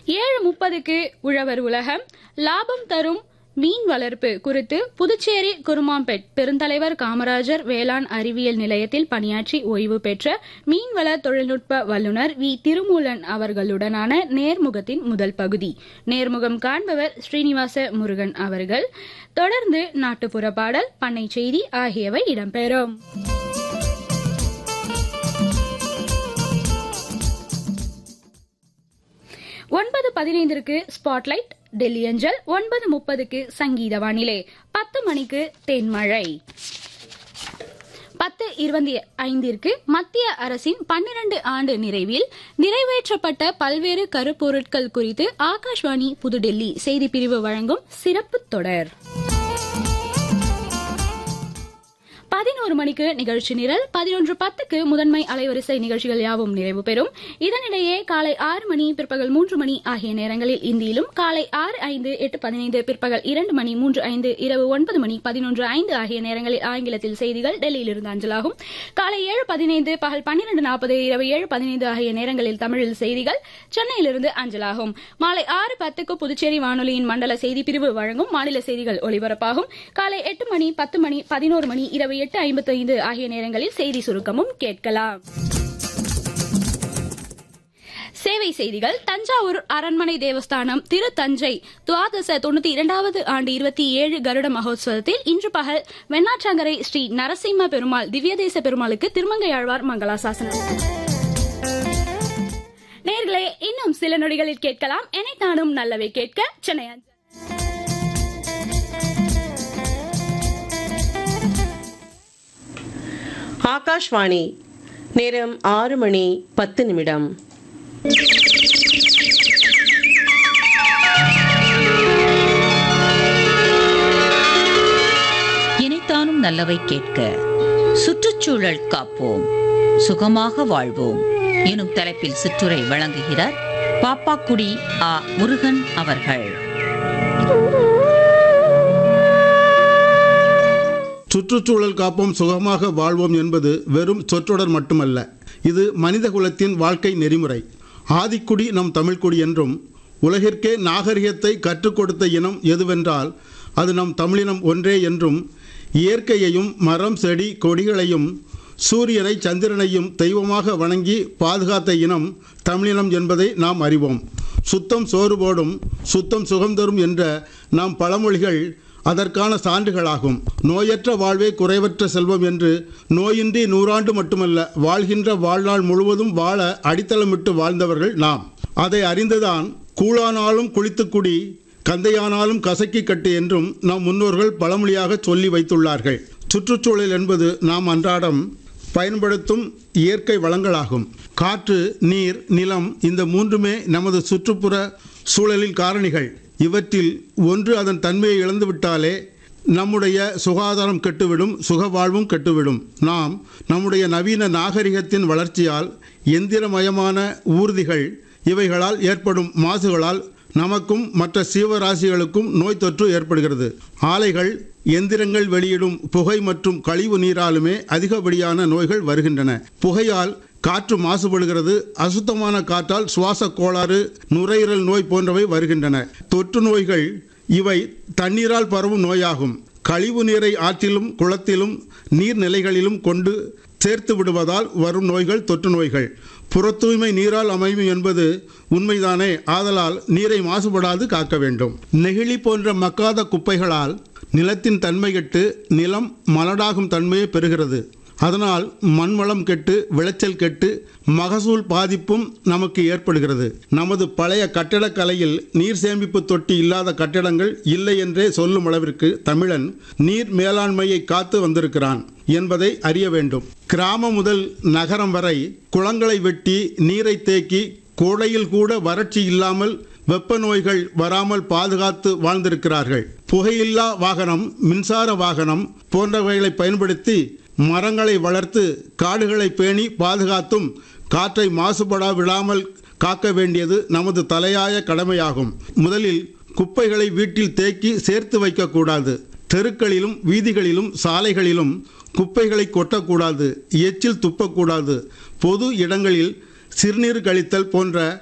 ஏழு முப்பதுக்கு உழவர் உலகம் லாபம் தரும் மீன் வளர்ப்பு குறித்து புதுச்சேரி குருமாம்பெட் பெருந்தலைவர் காமராஜர் வேளாண் அறிவியல் நிலையத்தில் பணியாற்றி ஓய்வு பெற்ற மீன்வள தொழில்நுட்ப வல்லுநர் வி திருமூலன் அவர்களுடனான நேர்முகத்தின் முதல் பகுதி நேர்முகம் காண்பவர் ஸ்ரீனிவாச முருகன் அவர்கள் தொடர்ந்து நாட்டுப்புற பாடல் பண்ணை செய்தி ஆகியவை இடம்பெறும் ஒன்பது பதினைந்திற்கு ஸ்பாட்லைட் டெல்லி அஞ்சல் ஒன்பது முப்பதுக்கு சங்கீத வானிலை பத்து மணிக்கு தென்மழை பத்து இருபத்தி ஐந்திற்கு மத்திய அரசின் பன்னிரண்டு ஆண்டு நிறைவில் நிறைவேற்றப்பட்ட பல்வேறு கருப்பொருட்கள் குறித்து ஆகாஷ்வாணி புதுடெல்லி செய்திப்பிரிவு வழங்கும் சிறப்பு தொடர் பதினோரு மணிக்கு நிகழ்ச்சி நிரல் பதினொன்று பத்துக்கு முதன்மை அலைவரிசை நிகழ்ச்சிகள் யாவும் நிறைவு பெறும் இதனிடையே காலை ஆறு மணி பிற்பகல் மூன்று மணி ஆகிய நேரங்களில் இந்தியிலும் காலை ஆறு ஐந்து எட்டு பதினைந்து பிற்பகல் இரண்டு மணி மூன்று ஐந்து இரவு ஒன்பது மணி பதினொன்று ஐந்து ஆகிய நேரங்களில் ஆங்கிலத்தில் செய்திகள் டெல்லியிலிருந்து அஞ்சலாகும் காலை ஏழு பதினைந்து பகல் பன்னிரண்டு நாற்பது இரவு ஏழு பதினைந்து ஆகிய நேரங்களில் தமிழில் செய்திகள் சென்னையிலிருந்து அஞ்சலாகும் மாலை ஆறு பத்துக்கு புதுச்சேரி வானொலியின் மண்டல செய்திப்பிரிவு வழங்கும் மாநில செய்திகள் ஒலிபரப்பாகும் காலை எட்டு மணி பத்து மணி பதினோரு மணி இரவு எட்டு ஐம்பத்தைந்து ஆகிய நேரங்களில் செய்தி சுருக்கமும் கேட்கலாம் சேவை செய்திகள் தஞ்சாவூர் அரண்மனை தேவஸ்தானம் திரு தஞ்சை துவாதச தொண்ணூத்தி இரண்டாவது ஆண்டு இருபத்தி ஏழு கருட மகோத்சவத்தில் இன்று பகல் வெண்ணாற்றங்கரை ஸ்ரீ நரசிம்ம பெருமாள் திவ்யதேச பெருமாளுக்கு திருமங்கையாழ்வார் மங்களாசாசனம் நேர்களே இன்னும் சில நொடிகளில் கேட்கலாம் எனைத்தானும் நல்லவை கேட்க சென்னை அஞ்சல். ஆகாஷ்வாணி நேரம் ஆறு மணி பத்து நிமிடம் இனைத்தானும் நல்லவை கேட்க சுற்றுச்சூழல் காப்போம் சுகமாக வாழ்வோம் எனும் தலைப்பில் சிற்றுரை வழங்குகிறார் பாப்பாக்குடி ஆ முருகன் அவர்கள் சுற்றுச்சூழல் காப்போம் சுகமாக வாழ்வோம் என்பது வெறும் சொற்றொடர் மட்டுமல்ல இது மனித குலத்தின் வாழ்க்கை நெறிமுறை ஆதிக்குடி நம் தமிழ்க்குடி என்றும் உலகிற்கே நாகரிகத்தை கற்றுக் கொடுத்த இனம் எதுவென்றால் அது நம் தமிழினம் ஒன்றே என்றும் இயற்கையையும் மரம் செடி கொடிகளையும் சூரியனை சந்திரனையும் தெய்வமாக வணங்கி பாதுகாத்த இனம் தமிழினம் என்பதை நாம் அறிவோம் சுத்தம் சோறு போடும் சுத்தம் சுகம் தரும் என்ற நாம் பழமொழிகள் அதற்கான சான்றுகளாகும் நோயற்ற வாழ்வே குறைவற்ற செல்வம் என்று நோயின்றி நூறாண்டு மட்டுமல்ல வாழ்கின்ற வாழ்நாள் முழுவதும் வாழ அடித்தளமிட்டு வாழ்ந்தவர்கள் நாம் அதை அறிந்துதான் கூழானாலும் குளித்துக்குடி கந்தையானாலும் கசக்கி கட்டு என்றும் நம் முன்னோர்கள் பழமொழியாக சொல்லி வைத்துள்ளார்கள் சுற்றுச்சூழல் என்பது நாம் அன்றாடம் பயன்படுத்தும் இயற்கை வளங்களாகும் காற்று நீர் நிலம் இந்த மூன்றுமே நமது சுற்றுப்புற சூழலின் காரணிகள் இவற்றில் ஒன்று அதன் தன்மையை இழந்துவிட்டாலே நம்முடைய சுகாதாரம் கெட்டுவிடும் சுகவாழ்வும் கெட்டுவிடும் நாம் நம்முடைய நவீன நாகரிகத்தின் வளர்ச்சியால் எந்திரமயமான ஊர்திகள் இவைகளால் ஏற்படும் மாசுகளால் நமக்கும் மற்ற சீவராசிகளுக்கும் நோய் தொற்று ஏற்படுகிறது ஆலைகள் எந்திரங்கள் வெளியிடும் புகை மற்றும் கழிவு நீராலுமே அதிகப்படியான நோய்கள் வருகின்றன புகையால் காற்று மாசுபடுகிறது அசுத்தமான காற்றால் சுவாச கோளாறு நுரையீரல் நோய் போன்றவை வருகின்றன தொற்று நோய்கள் இவை தண்ணீரால் பரவும் நோயாகும் கழிவு நீரை ஆற்றிலும் குளத்திலும் நீர்நிலைகளிலும் கொண்டு சேர்த்து விடுவதால் வரும் நோய்கள் தொற்று நோய்கள் புற தூய்மை நீரால் அமையும் என்பது உண்மைதானே ஆதலால் நீரை மாசுபடாது காக்க வேண்டும் நெகிழி போன்ற மக்காத குப்பைகளால் நிலத்தின் தன்மை கெட்டு நிலம் மலடாகும் தன்மையை பெறுகிறது அதனால் மண்வளம் கெட்டு விளைச்சல் கெட்டு மகசூல் பாதிப்பும் நமக்கு ஏற்படுகிறது நமது பழைய கட்டடக்கலையில் நீர் சேமிப்பு தொட்டி இல்லாத கட்டிடங்கள் இல்லை என்றே சொல்லும் அளவிற்கு தமிழன் நீர் மேலாண்மையை காத்து வந்திருக்கிறான் என்பதை அறிய வேண்டும் கிராமம் முதல் நகரம் வரை குளங்களை வெட்டி நீரை தேக்கி கோடையில் கூட வறட்சி இல்லாமல் வெப்ப நோய்கள் வராமல் பாதுகாத்து வாழ்ந்திருக்கிறார்கள் புகையில்லா வாகனம் மின்சார வாகனம் போன்றவைகளை பயன்படுத்தி மரங்களை வளர்த்து காடுகளை பேணி பாதுகாத்தும் காற்றை மாசுபடா விடாமல் காக்க வேண்டியது நமது தலையாய கடமையாகும் முதலில் குப்பைகளை வீட்டில் தேக்கி சேர்த்து வைக்கக்கூடாது தெருக்களிலும் வீதிகளிலும் சாலைகளிலும் குப்பைகளை கொட்டக்கூடாது எச்சில் துப்பக்கூடாது பொது இடங்களில் சிறுநீர் கழித்தல் போன்ற